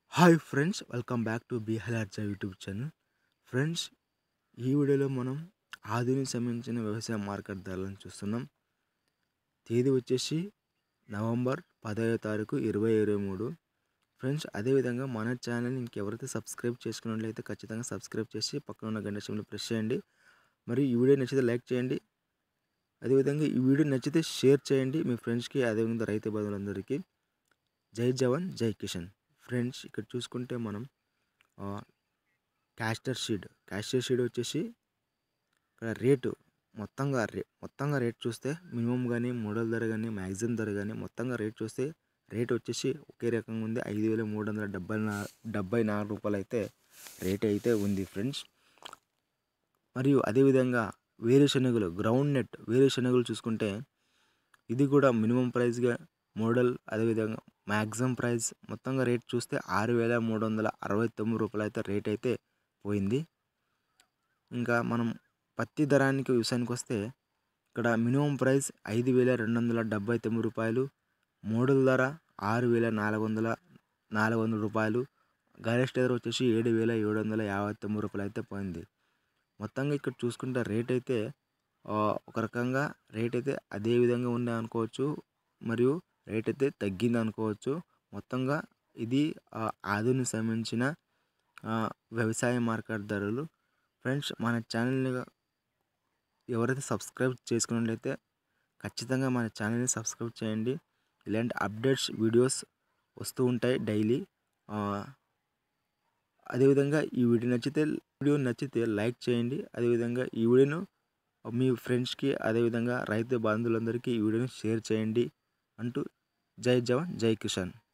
hi friends welcome back to బీహలార్జా YouTube channel friends ఈ వీడియోలో మనం ఆధునిక సంబంధించిన వ్యవసాయ మార్కెట్ ధరలను చూస్తున్నాం తేదీ వచ్చేసి నవంబర్ పదహైదో తారీఖు ఇరవై ఇరవై మూడు ఫ్రెండ్స్ అదేవిధంగా మన ఛానల్ ఇంకెవరైతే సబ్స్క్రైబ్ చేసుకున్నట్లయితే ఖచ్చితంగా సబ్స్క్రైబ్ చేసి పక్కన ఉన్న గంట సింబల్ ప్రెస్ చేయండి మరియు ఈ వీడియో నచ్చితే లైక్ చేయండి అదేవిధంగా ఈ వీడియో నచ్చితే షేర్ చేయండి మీ ఫ్రెండ్స్కి అదేవిధంగా రైతు బంధువులందరికీ జై జవాన్ జై కిషన్ ఫ్రెండ్స్ ఇక్కడ చూసుకుంటే మనం క్యాస్టర్ షీడ్ క్యాస్టర్ షీడ్ వచ్చేసి ఇక్కడ రేటు మొత్తంగా రే మొత్తంగా రేట్ చూస్తే మినిమం కానీ మోడల్ ధర కానీ మ్యాక్సిమం ధర కానీ మొత్తంగా రేట్ చూస్తే రేట్ వచ్చేసి ఒకే రకంగా ఉంది ఐదు వేల మూడు వందల డెబ్బై నా డెబ్బై నాలుగు రూపాయలు అయితే రేట్ అయితే ఉంది ఫ్రెండ్స్ మరియు అదేవిధంగా వేరుశనగలు గ్రౌండ్ నెట్ వేరుశనగలు చూసుకుంటే ఇది కూడా మినిమం ప్రైస్గా మోడల్ అదేవిధంగా మ్యాక్సిమం ప్రైస్ మొత్తంగా రేట్ చూస్తే ఆరు వేల మూడు వందల అరవై తొమ్మిది రూపాయలు అయితే రేట్ అయితే పోయింది ఇంకా మనం పత్తి ధరానికి విషయానికి వస్తే ఇక్కడ మినిమం ప్రైస్ ఐదు వేల రెండు వందల డెబ్బై తొమ్మిది రూపాయలు మోడల్ ధర ఆరు వేల నాలుగు వందల నాలుగు వందల రూపాయలు గరిష్ట ధర వచ్చేసి ఏడు వేల ఏడు వందల యాభై తొమ్మిది రూపాయలు అయితే పోయింది మొత్తంగా ఇక్కడ చూసుకుంటే రేట్ అయితే ఒక రకంగా రేట్ అయితే అదే విధంగా ఉండే అనుకోవచ్చు మరియు రేట్ అయితే తగ్గింది అనుకోవచ్చు మొత్తంగా ఇది ఆధునిక సంబంధించిన వ్యవసాయ మార్కెట్ ధరలు ఫ్రెండ్స్ మన ఛానల్ని ఎవరైతే సబ్స్క్రైబ్ చేసుకున్నట్లయితే ఖచ్చితంగా మన ఛానల్ని సబ్స్క్రైబ్ చేయండి ఇలాంటి అప్డేట్స్ వీడియోస్ వస్తూ ఉంటాయి డైలీ అదేవిధంగా ఈ వీడియో నచ్చితే వీడియో నచ్చితే లైక్ చేయండి అదేవిధంగా ఈ వీడియోను మీ ఫ్రెండ్స్కి అదేవిధంగా రైతు బంధువులందరికీ ఈ వీడియోని షేర్ చేయండి అంటూ జై జవాన్ జై కిషన్